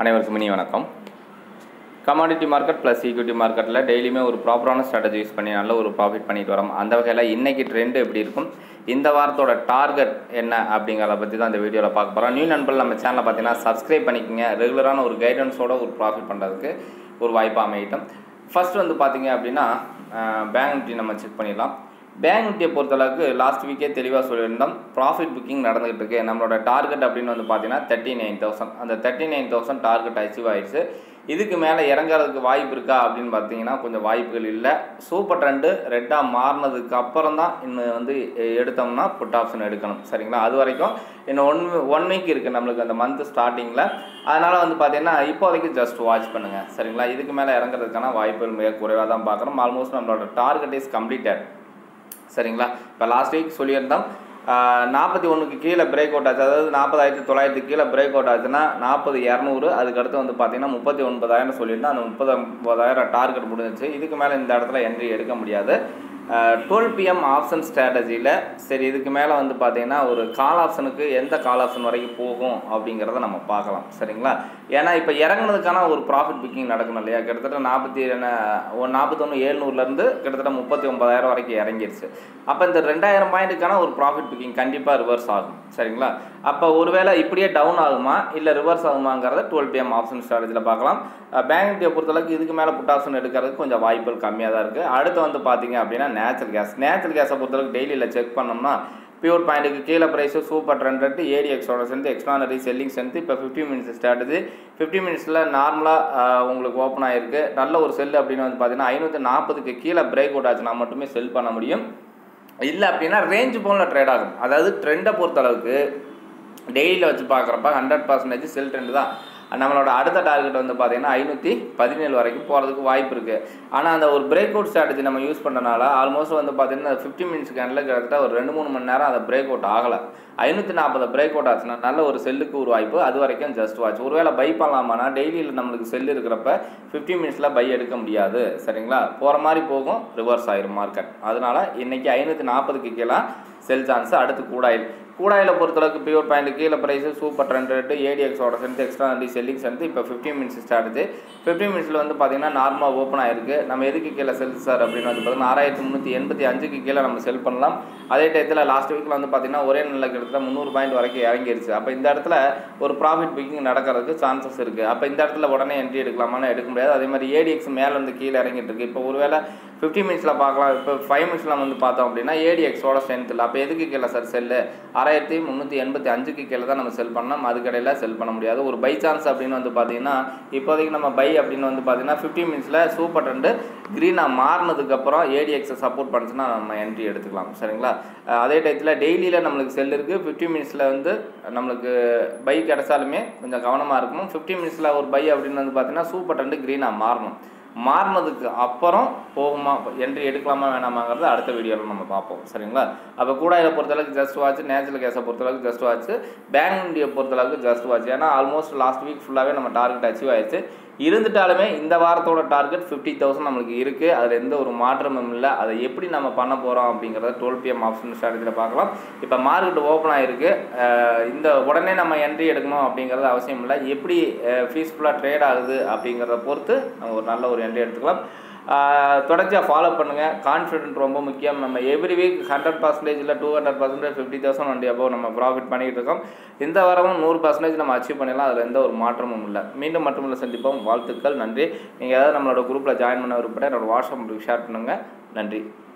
அனைவருக்கும் இனி வணக்கம் கமாடிட்டி மார்க்கெட் ப்ளஸ் ஈக்விட்டி மார்க்கெட்டில் டெய்லியுமே ஒரு ப்ராப்பரான ஸ்ட்ராட்டஜி யூஸ் பண்ணி நல்ல ஒரு ப்ராஃபிட் பண்ணிட்டு வரோம் அந்த வகையில் இன்றைக்கி ட்ரெண்ட் எப்படி இருக்கும் இந்த வாரத்தோட டார்கெட் என்ன அப்படிங்கிறத பற்றி தான் இந்த வீடியோவில் பார்க்க போகிறோம் நியூ நண்பர்கள் நம்ம சேனலை பார்த்தீங்கன்னா சப்ஸ்கிரைப் பண்ணிக்கோங்க ரெகுலரான ஒரு கைடன்ஸோட ஒரு ப்ராஃபிட் பண்ணுறதுக்கு ஒரு வாய்ப்பு அமையிட்டோம் ஃபர்ஸ்ட் வந்து பார்த்தீங்க அப்படின்னா பேங்க் நிஃப்டி நம்ம செக் பண்ணிடலாம் பேங்க் நிஃப்டியை பொறுத்தளவுக்கு லாஸ்ட் வீக்கே தெளிவாக சொல்லியிருந்தோம் ப்ராஃபிட் புக்கிங் நடந்துகிட்டு இருக்கு நம்மளோட டார்கெட் அப்படின்னு வந்து பார்த்தீங்கன்னா தேர்ட்டி நைன் தௌசண்ட் அந்த thirty nine thousand target achieve ஆயிடுச்சு இதுக்கு மேலே இறங்குறதுக்கு வாய்ப்பு இருக்கா அப்படின்னு பார்த்தீங்கன்னா கொஞ்சம் வாய்ப்புகள் இல்லை சூப்பர் ட்ரெண்டு ரெட்டாக மாறினதுக்கு அப்புறம் தான் இன்னும் வந்து எடுத்தோம்னா புட் ஆப்ஷன் எடுக்கணும் சரிங்களா அது வரைக்கும் இன்னும் ஒன் ஒன் வீக் இருக்குது நம்மளுக்கு அந்த மந்த் ஸ்டார்டிங்கில் அதனால் வந்து பார்த்தீங்கன்னா இப்போதைக்கு ஜஸ்ட் வாட்ச் பண்ணுங்கள் சரிங்களா இதுக்கு மேலே இறங்குறதுக்கான வாய்ப்புகள் மிக குறைவாக தான் பார்க்குறோம் ஆல்மோஸ்ட் நம்மளோட டார்கெட் இஸ் கம்ப்ளீட்டட் சரிங்களா இப்போ லாஸ்ட் வீக் சொல்லியிருந்தோம் நாற்பத்தி ஒன்றுக்கு கீழே பிரேக் அவுட் ஆச்சு அதாவது நாற்பதாயிரத்தி தொள்ளாயிரத்துக்கு கீழே பிரேக் அவுட் ஆச்சுன்னா நாற்பது இரநூறு அதுக்கடுத்து வந்து பார்த்தீங்கன்னா முப்பத்தி ஒன்பதாயிரம் சொல்லியிருந்தோம் அந்த முப்பது ஒன்பதாயிரம் டார்கெட் முடிஞ்சிச்சு இதுக்கு மேலே இந்த இடத்துல என்ட்ரி எடுக்க முடியாது டுவெல் பிஎம் ஆப்ஷன் ஸ்ட்ராட்டஜியில் சரி இதுக்கு மேலே வந்து பார்த்தீங்கன்னா ஒரு கால் ஆப்ஷனுக்கு எந்த கால் ஆப்ஷன் வரைக்கும் போகும் அப்படிங்கிறத நம்ம பார்க்கலாம் சரிங்களா ஏன்னா இப்போ இறங்குனதுக்கான ஒரு ப்ராஃபிட் புக்கிங் நடக்கணும் இல்லையா கிட்டத்தட்ட நாற்பத்தி ஒரு நாற்பத்தொன்று ஏழ்நூறுலேருந்து கிட்டத்தட்ட முப்பத்தி ஒன்பதாயிரம் வரைக்கும் இறங்கிருச்சு அப்போ இந்த ரெண்டாயிரம் பாயிண்ட்டுக்கான ஒரு ப்ராஃபிட் புக்கிங் கண்டிப்பாக ரிவர்ஸ் ஆகும் சரிங்களா அப்போ ஒருவேளை இப்படியே டவுன் ஆகுமா இல்லை ரிவர்ஸ் ஆகுமாங்கிறத டுவெல் பிஎம் ஆப்ஷன் ஸ்ட்ராட்டஜியில் பார்க்கலாம் பேங்க் நிஃப்டியை பொறுத்தளவுக்கு இதுக்கு மேலே புட் ஆப்ஷன் எடுக்கிறதுக்கு கொஞ்சம் வாய்ப்புகள் கம்மியாக தான் இருக்குது அடுத்து வந்து பார்த்தீங்க அப்படின்னா நேச்சுரல் கேஸ் நேச்சுரல் கேஸை பொறுத்தளவுக்கு டெய்லியில் செக் பண்ணோம்னா பியூர் பாயிண்ட்டுக்கு கீழே ப்ரைஸு சூப்பர் ட்ரெண்ட் ரெண்டு ஏடிஎக்ஸோட சேர்ந்து எக்ஸ்ட்ரானரி செல்லிங் சேர்ந்து இப்போ ஃபிஃப்டி மினிட்ஸ் ஸ்டார்ட்டுது ஃபிஃப்டி மினிட்ஸில் நார்மலாக உங்களுக்கு ஓப்பன் ஆகிருக்கு நல்ல ஒரு செல் அப்படின்னு வந்து பார்த்தீங்கன்னா ஐநூற்றி நாற்பதுக்கு கீழே பிரேக் அவுட் ஆச்சுன்னா மட்டுமே செல் பண்ண முடியும் இல்லை அப்படின்னா ரேஞ்ச் போனில் ட்ரேட் ஆகும் அதாவது ட்ரெண்டை பொறுத்தளவுக்கு டெய்லியில் வச்சு பார்க்குறப்ப ஹண்ட்ரட் பர்சன்டேஜ் செல் ட்ரெண்டு தான் நம்மளோட அடுத்த டார்கெட் வந்து பார்த்தீங்கன்னா ஐநூற்றி பதினேழு வரைக்கும் போகிறதுக்கு வாய்ப்பு இருக்குது ஆனால் அந்த ஒரு பிரேக் அவுட் ஸ்ட்ராட்டஜி நம்ம யூஸ் பண்ணனால ஆல்மோஸ்ட் வந்து பார்த்தீங்கன்னா ஃபிஃப்டி மினிட்ஸ் கேண்டில் கிட்டத்தட்ட ஒரு ரெண்டு மூணு மணி நேரம் அந்த பிரேக் அவுட் ஆகலை ஐநூற்றி நாற்பது பிரேக் அவுட் ஆச்சுன்னா நல்ல ஒரு செல்லுக்கு ஒரு வாய்ப்பு அது வரைக்கும் ஜஸ்ட் வாட்ச் ஒருவேளை பை பண்ணலாமானா டெய்லியில் நம்மளுக்கு செல் இருக்கிறப்ப ஃபிஃப்டி மினிட்ஸில் பை எடுக்க முடியாது சரிங்களா போகிற மாதிரி போகும் ரிவர்ஸ் ஆயிரும் மார்க்கெட் அதனால் இன்றைக்கி ஐநூற்றி நாற்பதுக்கு கீழே செல் சான்ஸ் அடுத்து கூடாயில் கூடாயில் பொறுத்தளவுக்கு பியூர் பாயிண்ட் கீழே ப்ரைஸு சூப்பர் ட்ரெண்ட் ரேட்டு ஏடிஎக்ஸோட சேர்ந்து எக்ஸ்ட்ரா நடி செல்லிங் சேர்ந்து இப்போ ஃபிஃப்டின் மினிட்ஸ் ஸ்டார்ட்டு ஃபிஃப்டின் மினிட்ஸில் வந்து பார்த்தீங்கன்னா நார்மலாக ஓப்பன் ஆயிருக்கு நம்ம எதுக்கு கீழே செல் சார் அப்படின்னு வந்து பார்த்தீங்கன்னா ஆறாயிரத்தி முந்நூற்றி எண்பத்தி அஞ்சுக்கு கீழே நம்ம செல் பண்ணலாம் அதே டயத்தில் லாஸ்ட் வீக்கில் வந்து பார்த்தீங்கன்னா ஒரே நல்ல கிட்டத்தட்ட முந்நூறு பாயிண்ட் வரைக்கும் இறங்கிருச்சு அப்போ இந்த இடத்துல ஒரு ப்ராஃபிட் புக்கிங் நடக்கிறதுக்கு சான்சஸ் இருக்குது அப்போ இந்த இடத்துல உடனே என்ட்ரி எடுக்கலாமான்னு எடுக்க முடியாது அதே மாதிரி ஏடிஎக்ஸ் மேலேருந்து கீழே இறங்கிட்டு இருக்கு இப்போ ஒருவேளை ஃபிஃப்டி மினிட்ஸில் பார்க்கலாம் இப்போ ஃபைவ் மினிட்ஸில் வந்து பார்த்தோம் அப்படின்னா ஏடிஎக்ஸோட ஸ்ட்ரென்த் இல்லை அப்போ எதுக்கு கீழே சார் செல்லு ஆறாயிரத்தி முந்நூற்றி எண்பத்தி அஞ்சுக்கு கீழே தான் நம்ம செல் பண்ணோம் அதுக்கடையில் செல் பண்ண முடியாது ஒரு பை சான்ஸ் அப்படின்னு வந்து பார்த்தீங்கன்னா இப்போதைக்கு நம்ம பை அப்படின்னு வந்து பார்த்தீங்கன்னா ஃபிஃப்டி மினிட்ஸில் சூப்பர் ட்ரெண்டு க்ரீனாக மாறினதுக்கப்புறம் ஏடிஎக்ஸை சப்போர்ட் பண்ணுச்சுன்னா நம்ம என்ட்ரி எடுத்துக்கலாம் சரிங்களா அதே டயத்தில் டெய்லியில் நம்மளுக்கு செல் இருக்குது ஃபிஃப்டி மினிட்ஸில் வந்து நம்மளுக்கு பை கிடச்சாலுமே கொஞ்சம் கவனமாக இருக்கணும் ஃபிஃப்டி மினிட்ஸில் ஒரு பை அப்படின்னு வந்து பார்த்தீங்கன்னா சூப்பர் ட்ரெண்டு க்ரீனாக மாறணும் மாறினதுக்கு அப்புறம் போகுமா என்ட்ரி எடுக்கலாமா வேணாமாங்கிறது அடுத்த வீடியோவில் நம்ம பார்ப்போம் சரிங்களா அப்போ கூட இதை பொறுத்தளவுக்கு ஜஸ்ட் வாட்ச் நேச்சுரல் கேஸை பொறுத்தளவுக்கு ஜஸ்ட் வாட்ச் பேங்க் இண்டியை பொறுத்தளவுக்கு ஜஸ்ட் வாட்ச் ஏன்னா ஆல்மோஸ்ட் லாஸ்ட் வீக் ஃபுல்லாகவே நம்ம டார்கெட் அச்சீவ் ஆயிடுச்சு இருந்துட்டாலுமே இந்த வாரத்தோட டார்கெட் ஃபிஃப்டி தௌசண்ட் நம்மளுக்கு இருக்குது அதில் எந்த ஒரு மாற்றமும் இல்லை அதை எப்படி நம்ம பண்ண போகிறோம் அப்படிங்கிறத டுவெல் பிஎம் ஆப்ஷன் ஸ்ட்ராட்டஜியில் பார்க்கலாம் இப்போ மார்க்கெட் ஓப்பன் ஆகிருக்கு இந்த உடனே நம்ம என்ட்ரி எடுக்கணும் அப்படிங்கிறது அவசியம் இல்லை எப்படி ஃபீஸ்ஃபுல்லாக ட்ரேட் ஆகுது அப்படிங்கிறத பொறுத்து நம்ம ஒரு நல்ல ஒரு என்ட்ரி எடுத்துக்கலாம் தொடர்ச்சியாக ஃபாலோ பண்ணுங்கள் கான்ஃபிடென்ட் ரொம்ப முக்கியம் நம்ம எவ்ரி வீக் ஹண்ட்ரட் பர்சன்டேஜில் two hundred percentage fifty thousand வண்டி அப்போ நம்ம ப்ராஃபிட் பண்ணிகிட்டு இருக்கோம் இந்த வாரமும் நூறு பர்சன்டேஜ் நம்ம அச்சீவ் பண்ணிடலாம் அதில் எந்த ஒரு மாற்றமும் இல்லை மீண்டும் மட்டுமில்லை சந்திப்போம் வாழ்த்துக்கள் நன்றி நீங்கள் ஏதாவது நம்மளோட குரூப்பில் ஜாயின் பண்ண விருப்பப்பட்ட என்னோட வாட்ஸ்அப் ஷேர் பண்ணுங்கள் நன்றி